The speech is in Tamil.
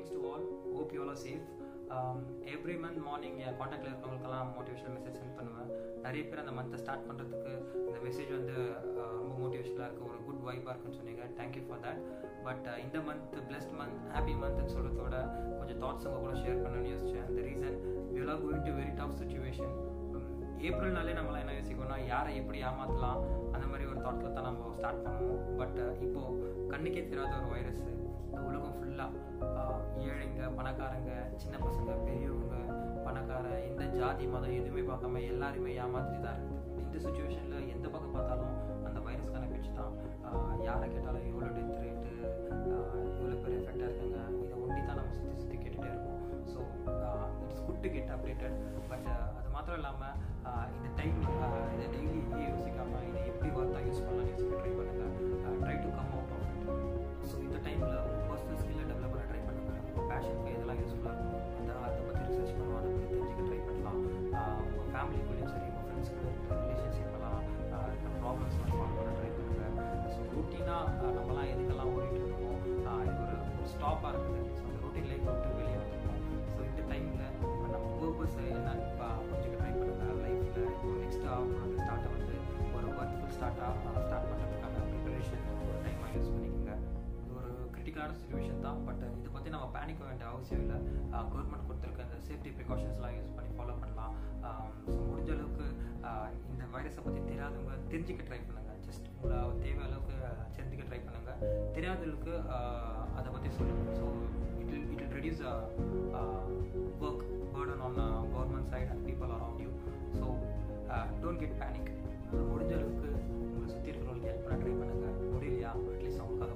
greetings to all. Hope you all are safe. Every month morning என் காண்டாக்டில் இருக்கவங்களுக்கெல்லாம் மோட்டிவேஷனல் மெசேஜ் சென்ட் பண்ணுவேன் நிறைய பேர் அந்த மந்த்தை ஸ்டார்ட் பண்ணுறதுக்கு இந்த மெசேஜ் வந்து uh, ரொம்ப மோட்டிவேஷனாக இருக்குது ஒரு குட் வைப்பாக இருக்குன்னு சொன்னீங்க தேங்க்யூ ஃபார் தட் பட் இந்த மந்த் பிளஸ்ட் மந்த் ஹாப்பி மந்த்னு சொல்கிறதோட கொஞ்சம் தாட்ஸ் உங்கள் கூட ஷேர் பண்ணணும்னு யோசிச்சேன் அந்த reason will are going to very tough situation ஏப்ரல்னாலே நம்மளாம் என்ன யோசிக்கணும்னா யாரை எப்படி ஏமாற்றலாம் அந்த மாதிரி ஒரு தாட்டில் தான் நம்ம ஸ்டார்ட் பண்ணுவோம் பட் இப்போது கண்ணுக்கே தெரியாத ஒரு வைரஸ் இந்த உலகம் ஃபுல்லாக ஏழைங்க பணக்காரங்க சின்ன பசங்க பெரியவங்க பணக்கார எந்த ஜாதி மதம் எதுவுமே பார்க்காம எல்லாருமே ஏமாத்திட்டு தான் இருக்குது இந்த சுச்சுவேஷனில் எந்த பக்கம் பார்த்தாலும் அந்த வைரஸ்க்கான பேச்சு தான் ஆஹ் யாரை கேட்டாலும் எவ்வளோ டெத் ரேட்டு இவ்வளோ பேர் எஃபெக்டாக இருக்காங்க இதை ஒண்டி தான் நம்ம சுற்றி சுற்றி கேட்டுகிட்டே இருக்கோம் so it's good to get updated but அது மாத்திரம் இல்லாமல் இந்த டைம் இதை டெய்லி யோசிக்காமல் இதை எப்படி ஒர்த்தாக யூஸ் பண்ணலாம் யோசிக்க ட்ரை பண்ணுங்கள் try to come out of it so இந்த டைமில் உங்கள் பர்சனல் ஸ்கில்லை டெவலப் பண்ண ட்ரை பண்ணுங்கள் உங்கள் பேஷனுக்கு எதெல்லாம் யூஸ்ஃபுல்லாக இருக்கும் அந்த அதை பற்றி ரிசர்ச் பண்ணுவோம் அதை பற்றி தெரிஞ்சுக்க ட்ரை பண்ணலாம் உங்கள் ஃபேமிலிக்குள்ளேயும் சரி உங்கள் ஃப்ரெண்ட்ஸுக்கு ரிலேஷன்ஷிப்லாம் ப்ராப்ளம்ஸ்லாம் சால்வ் பண்ண ட்ரை பண்ணுங்கள் ஸோ ரூட்டீனாக நம்மலாம் எதுக்கெல்லாம் ஓடிட்டு இருக்கோமோ ஆஹ் இது ஒரு ஒரு ஸ்டாப்பாக இருக்குது ஸோ அந்த ரூட்டீன் லைஃப் விட்டு வெளியே வந்துருக்கோம் ஸோ இந்த டைமில் நம்ம பர்பஸ் என்னன்னு பா- புரிஞ்சுக்க ட்ரை பண்ணுங்கள் லைஃப்பில் இப்போ நெக்ஸ்ட் ஆகும்போது ஸ்டார்ட்டை வந்து ஒரு ஒர்க்ஃபுல் ஸ்டார்ட்டாக ஸ்டார்ட் பண்ணுறதுக்கான ப்ரிப்பரேஷன் ஒரு டைமாக யூஸ் பண்ணிக்கோங்க இது ஒரு கிரிட்டிக்கலான சுச்சுவேஷன் தான் பட் இதை பற்றி நம்ம பேனிக்க வேண்டிய அவசியம் இல்லை கவர்மெண்ட் கொடுத்துருக்க அந்த சேஃப்டி ப்ரிகாஷன்ஸ்லாம் யூஸ் பண்ணி ஃபாலோ பண்ணலாம் ஸோ முடிஞ்ச அளவுக்கு ஆஹ் இந்த வைரஸை பற்றி தெரியாதவங்க தெரிஞ்சுக்க ட்ரை பண்ணுங்கள் ஜஸ்ட் உங்களை தேவை அளவுக்கு ஆஹ் தெரிஞ்சுக்க ட்ரை பண்ணுங்கள் தெரியாதவங்களுக்கு ஆஹ் அதை பற்றி சொல்லுங்கள் so it will it will reduce work burden on uh, government side and people around you so don't get panic முடிஞ்ச அளவுக்கு உங்களை சுற்றி இருக்கிறவங்களுக்கு ஹெல்ப் பண்ண ட்ரை பண்ணுங்கள் முடியலையா அட்லீஸ்ட் அவங்களுக்காக